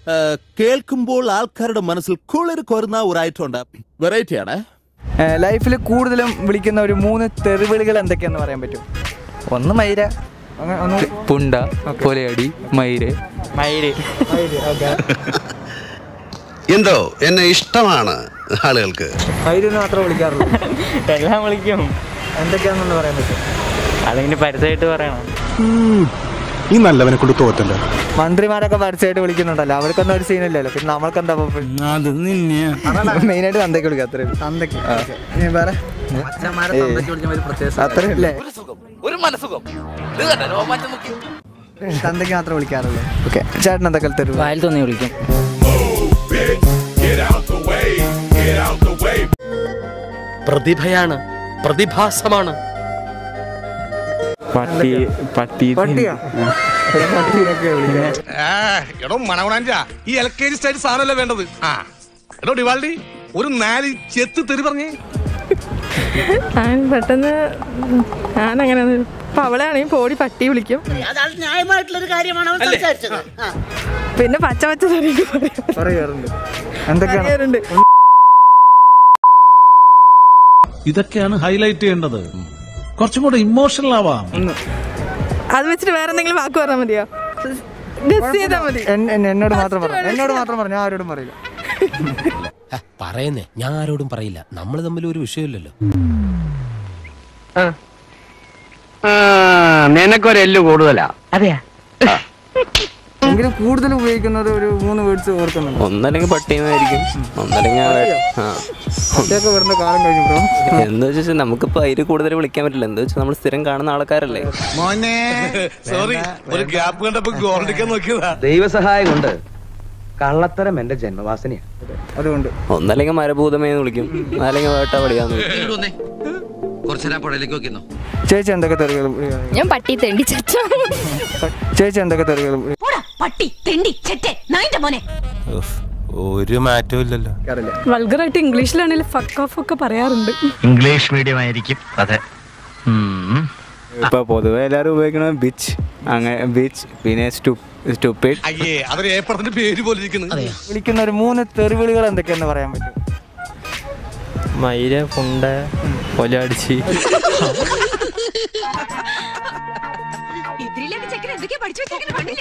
കേൾക്കുമ്പോൾ ആൾക്കാരുടെ മനസ്സിൽ കുളിർ കോരുന്ന ഒരു ഐറ്റം ഉണ്ട് വെറൈറ്റി ആണ് ലൈഫിൽ കൂടുതലും വിളിക്കുന്ന ഒരു മൂന്ന് തെറിവിളികൾ എന്തൊക്കെയാന്ന് പറയാൻ പറ്റും ഒന്ന് മൈര അങ്ങനെ ഒന്ന് പുണ്ട പൊലയടി മയിര് മയിര് എന്തോ എന്നെ ഇഷ്ടമാണ് ആളുകൾക്ക് മയിരെന്ന് മാത്രമേ വിളിക്കാറുള്ളൂ എല്ലാം വിളിക്കും എന്തൊക്കെയാണെന്ന് പറയാൻ പറ്റും അല്ലെങ്കിൽ പരസ്യമായിട്ട് പറയണം ഈ നല്ലവനെ കൊണ്ട് തോറ്റല്ലോ മന്ത്രിമാരൊക്കെ പരസ്യമായിട്ട് വിളിക്കുന്നുണ്ടല്ലോ അവർക്കൊന്നും ഒരു സീനില്ലല്ലോ പിന്നെ നമ്മൾക്ക് എന്താ അത് നിന്നെ മെയിനായിട്ട് തന്തയ്ക്ക് വിളിക്കുക അത്രേ തന്തയ്ക്ക് വേറെ അത്രേ ഇല്ലേ തന്തയ്ക്ക് മാത്രമേ വിളിക്കാറുള്ളൂ ഓക്കെ ചേട്ടൻ എന്തൊക്കെ തരും വായിൽ തോന്നി വിളിക്കും പ്രതിഭയാണ് പ്രതിഭാസമാണ് പട്ടി പട്ടി പട്ടിയാ പട്ടിയൊക്കെ വിളിക്കുന്നത് എടോ മണവണാഞ്ച ഈ എൽ കെ ജി സ്റ്റൈൽ സാധനമല്ലേ വേണ്ടത് ആ എടോ ഡിവാൾഡി ഒരു നാല് ചെത്ത് തെറി പറഞ്ഞേ ഞാൻ പെട്ടെന്ന് ഞാൻ അങ്ങനെ പവളയാണെങ്കിൽ പോടി പട്ടി വിളിക്കും അതാണ് ന്യായമായിട്ടുള്ളൊരു കാര്യമാണ് അവൻ സംസാരിച്ചത് ആ. പിന്നെ പച്ച പച്ച തെറിയൊക്കെ പറയും പറയാറുണ്ട് എന്തൊക്കെയാണ് പറയാറുണ്ട് ഇതൊക്കെയാണ് ഹൈലൈറ്റ് ചെയ്യേണ്ടത് കുറച്ചും കൂടെ ഇമോഷണൽ ആവാം ഒന്ന് അത് വെച്ചിട്ട് വേറെ എന്തെങ്കിലും വാക്ക് പറഞ്ഞാൽ മതിയോ ഗസ് ചെയ്താൽ മതി എൻ- എൻ- എന്നോട് മാത്രം പറഞ്ഞു എന്നോട് മാത്രം പറഞ്ഞു ഞാൻ ആരോടും പറയില്ല പറയുന്നേ ഞാൻ ആരോടും പറയില്ല നമ്മൾ തമ്മിൽ ഒരു വിഷയമില്ലല്ലോ നിനക്കൊരെല്ലു കൂടുതലാ അതെയാ എങ്കിലും കൂടുതൽ ഉപയോഗിക്കുന്നത് ഒരു മൂന്ന് വേർഡ്സ് ഓർക്കുന്നുണ്ട് ഒന്നല്ലെങ്കിൽ പട്ടിയെന്നായിരിക്കും ഒന്നല്ലെങ്കിൽ ആ പട്ടിയൊക്കെ വരുന്ന കാലം കഴിഞ്ഞു ബ്രോ എന്താ വെച്ചാൽ നമുക്കിപ്പോ അതിൽ കൂടുതൽ വിളിക്കാൻ പറ്റില്ല എന്താ വെച്ചാൽ നമ്മൾ സ്ഥിരം കാണുന്ന ആൾക്കാരല്ലേ മോനെ സോറി ഒരു ഗ്യാപ്പ് കണ്ടപ്പോ ഗോൾഡിക്കാൻ നോക്കിയതാ ദൈവസഹായം കൊണ്ട് കള്ളത്തരം എന്റെ ജന്മവാസനയാണ് അതുകൊണ്ട് ഒന്നല്ലെങ്കിൽ മരഭൂതമേന്ന് വിളിക്കും അല്ലെങ്കിൽ വേട്ടപടിയാന്ന് വിളിക്കും കുറച്ചേരാ പുഴയിലേക്ക് നോക്കിന്നോ ചേച്ചി എന്തൊക്കെ തെറികൾ ഞാൻ പട്ടി തെണ്ടി ചച്ച ചേച്ചി എന്തൊക്കെ തെറികൾ പട്ടി തെണ്ടി ചെറ്റെ നായിന്റെ മോനെ ഒരു മാറ്റവും ഇല്ലല്ലോ അറിയില്ല വൾഗറായിട്ട് ഇംഗ്ലീഷിലാണെങ്കിൽ ഫക്ക് ഓഫ് ഒക്കെ പറയാറുണ്ട് ഇംഗ്ലീഷ് മീഡിയം ആയിരിക്കും അതെ ഇപ്പൊ പൊതുവെ എല്ലാരും ഉപയോഗിക്കണത് ബിച്ച് അങ്ങനെ ബിച്ച് പിന്നെ സ്റ്റുപ്പിഡ് അയ്യേ അതൊരു ഏപ്പടത്തിന്റെ പേര് പോലെ ഇരിക്കുന്നു വിളിക്കുന്ന ഒരു മൂന്ന് തെറിവിളികൾ എന്തൊക്കെയാന്ന് പറയാൻ പറ്റും മയില് പുണ്ട പൊലയടിച്ച് ഇതിലേക്ക് ചെക്കൻ എന്തൊക്കെയാ പഠിച്ചു വെച്ചേക്കുന്നത് കണ്ടില്ലേ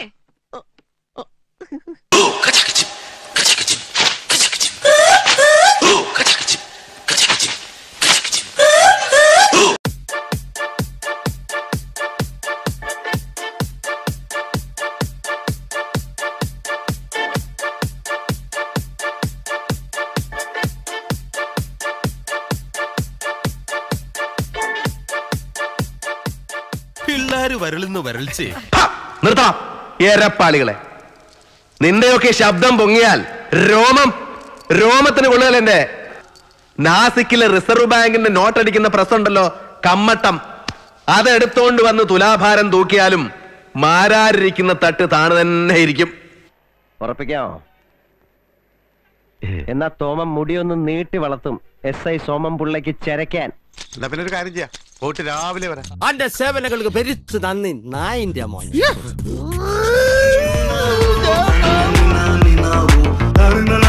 പിള്ളേര് വരളുന്നു വരൾച്ചേ നിർത്തണം ഏരപ്പാളികളെ നിന്റെയൊക്കെ ശബ്ദം പൊങ്ങിയാൽ രോമം രോമത്തിന് കൊള്ളുകൽ എന്റെ നാസിക്കിലെ റിസർവ് ബാങ്കിന്റെ നോട്ട് അടിക്കുന്ന പ്രസ് ഉണ്ടല്ലോ കമ്മട്ടം അതെടുത്തോണ്ട് വന്ന് തുലാഭാരം തൂക്കിയാലും മാരാരിരിക്കുന്ന തട്ട് താണു തന്നെ ഇരിക്കും ഉറപ്പിക്കാമോ എന്നാ തോമം മുടിയൊന്ന് നീട്ടി വളർത്തും എസ് ഐ സോമം പുള്ളയ്ക്ക് ചെരക്കാൻ എന്നാ പിന്നെ ഒരു കാര്യം ചെയ്യാം പോയിട്ട് രാവിലെ വരാം അന്റെ സേവനങ്ങൾക്ക് പെരുത്ത് നന്ദി നായിന്റെ മോൻ ും